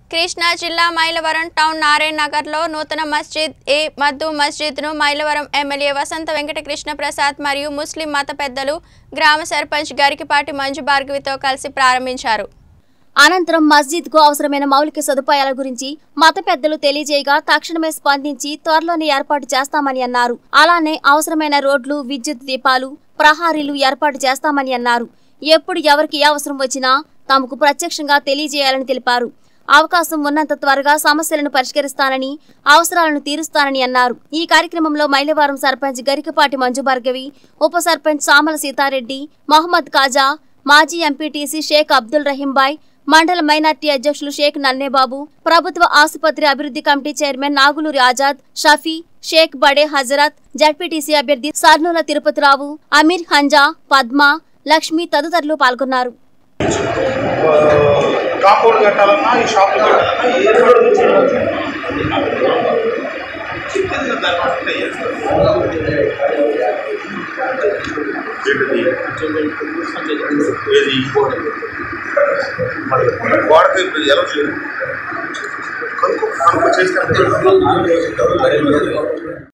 కృష్ణా జిల్లా మైలవరం టౌన్ నారాయణ నగర్లో నూతన మస్జిద్ ఏ మద్దు మస్జిద్ను మైలవరం ఎమ్మెల్యే వసంత వెంకటకృష్ణ ప్రసాద్ మరియు ముస్లిం మత పెద్దలు గ్రామ సర్పంచ్ గరికిపాటి మంజు భార్గవితో కలిసి ప్రారంభించారు అనంతరం మస్జిద్ కు అవసరమైన మౌలిక సదుపాయాల గురించి మత పెద్దలు తెలియజేయగా తక్షణమే స్పందించి త్వరలోనే ఏర్పాటు చేస్తామని అన్నారు అలానే అవసరమైన రోడ్లు విద్యుత్ దీపాలు ప్రహారీలు ఏర్పాటు చేస్తామని అన్నారు ఎప్పుడు ఎవరికి ఏ అవసరం వచ్చినా తమకు ప్రత్యక్షంగా తెలియజేయాలని తెలిపారు అవకాశం ఉన్నంత త్వరగా సమస్యలను పరిష్కరిస్తానని అవసరాలను తీరుస్తానని అన్నారు ఈ కార్యక్రమంలో మైలవరం సర్పంచ్ గరికపాటి మంజు భార్గవి ఉప సర్పంచ్ సామల సీతారెడ్డి మహమ్మద్ కాజా మాజీ ఎంపీటీసీ షేక్ అబ్దుల్ రహీంబాయ్ మండల మైనార్టీ అధ్యక్షులు షేక్ నన్నేబాబు ప్రభుత్వ ఆసుపత్రి అభివృద్ధి committee chairman Naguluri Azad Shafi Sheikh Bade Hazrat ZPTC అభ్యర్థి సర్నూల తిరుపతిరావు అమీర్ హంజా పద్మ లక్ష్మి తదితరులు పాల్గొన్నారు కాంపౌండ్ కట్టాలన్నా ఈ షాప్ కట్టాలన్నా ఏర్పాటు చేయవచ్చు ఏది మరి గోడకి ఎలా కనుక్కో కనుక్కో చేస్తే